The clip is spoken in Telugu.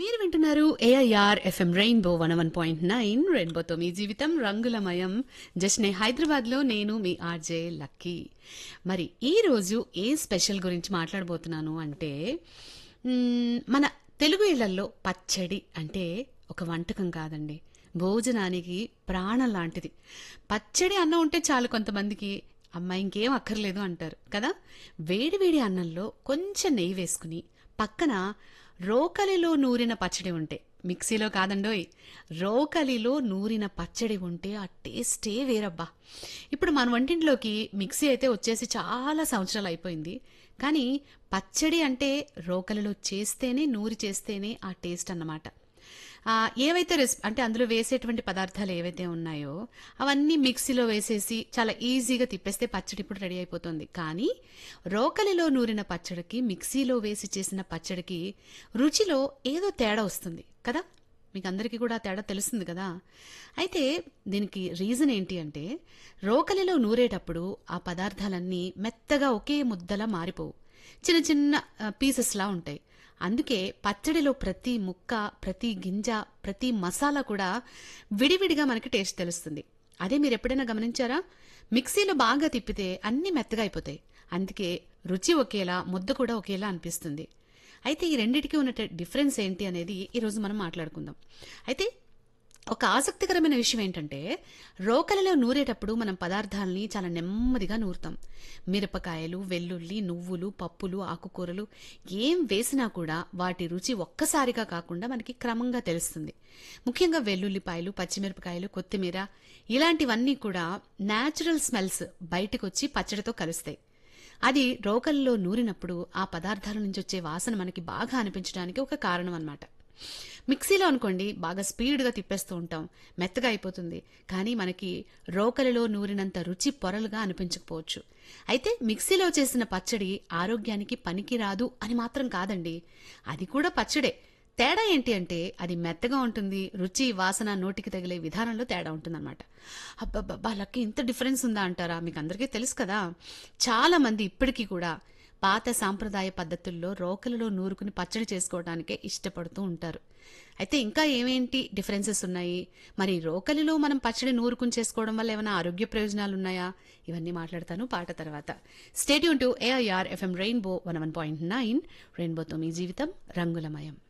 మీరు వింటున్నారు AIR FM rainbow one one point nine రెయిన్బోతో మీ జీవితం రంగులమయం జస్నే హైదరాబాద్ లో నేను మీ ఆర్జే లక్కీ మరి ఈ రోజు ఏ స్పెషల్ గురించి మాట్లాడబోతున్నాను అంటే మ్మ్, మన తెలుగు ఇళ్లలో పచ్చడి అంటే ఒక వంటకం కాదండి భోజనానికి ప్రాణం లాంటిది పచ్చడి అన్నం ఉంటే చాలు కొంతమందికి అమ్మ ఇంకేం అక్కర్లేదు అంటారు కదా వేడివేడి అన్నంలో కొంచెం నెయ్యి వేసుకుని పక్కన రోకలిలో నూరిన పచ్చడి ఉంటే మిక్సీలో కాదండోయ్ రోకలిలో నూరిన పచ్చడి ఉంటే ఆ టేస్టే వేరబ్బా ఇప్పుడు మన వంటింట్లోకి మిక్సీ అయితే వచ్చేసి చాలా సంవత్సరాలు అయిపోయింది కానీ పచ్చడి అంటే రోకలిలో చేస్తేనే నూరి చేస్తేనే ఆ టేస్ట్ అన్నమాట ఆ, ఏవైతే రెస్ అంటే అందులో వేసేటువంటి పదార్థాలు ఏవైతే ఉన్నాయో అవన్నీ మిక్సీలో వేసేసి చాలా ఈజీగా తిప్పేస్తే పచ్చడి ఇప్పుడు రెడీ అయిపోతుంది కానీ రోకలిలో నూరిన పచ్చడికి మిక్సీలో వేసి చేసిన పచ్చడికి రుచిలో ఏదో తేడా వస్తుంది కదా మీకు అందరికీ కూడా ఆ తేడా తెలుస్తుంది కదా అయితే దీనికి రీజన్ ఏంటి అంటే రోకలిలో నూరేటప్పుడు ఆ పదార్థాలన్నీ మెత్తగా ఒకే ముద్దలా మారిపోవు చిన్న చిన్న పీసెస్లా ఉంటాయి అందుకే పచ్చడిలో ప్రతి ముక్క ప్రతి గింజ ప్రతి మసాలా కూడా విడివిడిగా మనకి టేస్ట్ తెలుస్తుంది అదే మీరు ఎప్పుడైనా గమనించారా మిక్సీలో బాగా తిప్పితే అన్ని మెత్తగా అయిపోతాయి అందుకే రుచి ఒకేలా ముద్ద కూడా ఒకేలా అనిపిస్తుంది అయితే ఈ రెండిటికి ఉన్న ట- డిఫరెన్స్ ఏంటి అనేది ఈరోజు మనం మాట్లాడుకుందాం అయితే ఒక ఆసక్తికరమైన విషయం ఏంటంటే రోకలిలో నూరేటప్పుడు మనం పదార్థాలని చాలా నెమ్మదిగా నూరుతాం మిరపకాయలు వెల్లుల్లి నువ్వులు పప్పులు ఆకుకూరలు ఏం వేసినా కూడా వాటి రుచి ఒక్కసారిగా కాకుండా మనకి క్రమంగా తెలుస్తుంది ముఖ్యంగా వెల్లుల్లిపాయలు పచ్చిమిరపకాయలు కొత్తిమీర ఇలాంటివన్నీ కూడా నేచురల్ స్మెల్స్ బయటకు వచ్చి పచ్చడితో కలుస్తాయి అది రోకల్లో నూరినప్పుడు ఆ పదార్థాల నుంచి వచ్చే వాసన మనకి బాగా అనిపించడానికి ఒక కారణం అన్నమాట మిక్సీలో అనుకోండి బాగా స్పీడ్గా తిప్పేస్తూ ఉంటాం మెత్తగా అయిపోతుంది కానీ మనకి రోకలిలో నూరినంత రుచి పొరలుగా అనిపించకపోవచ్చు అయితే మిక్సీలో చేసిన పచ్చడి ఆరోగ్యానికి పనికిరాదు అని మాత్రం కాదండి అది కూడా పచ్చడే తేడా ఏంటి అంటే అది మెత్తగా ఉంటుంది రుచి వాసన నోటికి తగిలే విధానంలో తేడా ఉంటుందన్నమాట అబ్బబ్బబ్బా లక్కి ఇంత డిఫరెన్స్ ఉందా అంటారా మీకు అందరికీ తెలుసు కదా చాలా మంది ఇప్పటికీ కూడా పాత సాంప్రదాయ పద్ధతుల్లో రోకలలో నూరుకుని పచ్చడి చేసుకోవడానికే ఇష్టపడుతూ ఉంటారు అయితే ఇంకా ఏమేంటి డిఫరెన్సెస్ ఉన్నాయి మరి రోకలిలో మనం పచ్చడి నూరుకుని చేసుకోవడం వల్ల ఏమైనా ఆరోగ్య ప్రయోజనాలు ఉన్నాయా ఇవన్నీ మాట్లాడతాను పాట తర్వాత stay tuned to AIR FM rainbow one one point nine రెయిన్బోతో మీ జీవితం రంగులమయం